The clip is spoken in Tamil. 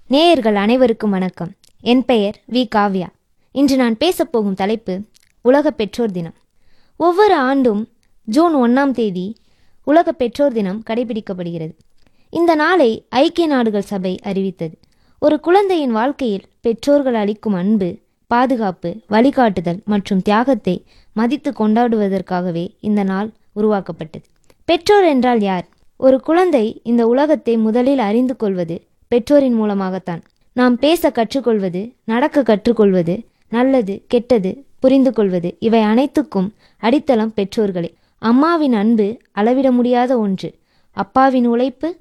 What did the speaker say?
நேயர்கள் அனைவருக்கும் வணக்கம் என் பெயர் வி காவ்யா இன்று நான் பேசப்போகும் தலைப்பு உலக பெற்றோர் தினம் ஒவ்வொரு ஆண்டும் ஜூன் ஒன்றாம் தேதி உலக பெற்றோர் தினம் கடைபிடிக்கப்படுகிறது இந்த நாளை ஐக்கிய நாடுகள் சபை அறிவித்தது ஒரு குழந்தையின் வாழ்க்கையில் பெற்றோர்கள் அளிக்கும் அன்பு பாதுகாப்பு வழிகாட்டுதல் மற்றும் தியாகத்தை மதித்து கொண்டாடுவதற்காகவே இந்த நாள் உருவாக்கப்பட்டது பெற்றோர் என்றால் யார் ஒரு குழந்தை இந்த உலகத்தை முதலில் அறிந்து கொள்வது பெற்றோரின் மூலமாகத்தான் நாம் பேச கற்றுக்கொள்வது நடக்க கற்றுக்கொள்வது நல்லது கெட்டது புரிந்து கொள்வது இவை அனைத்துக்கும் அடித்தளம் பெற்றோர்களே அம்மாவின் அன்பு அளவிட முடியாத ஒன்று அப்பாவின் உழைப்பு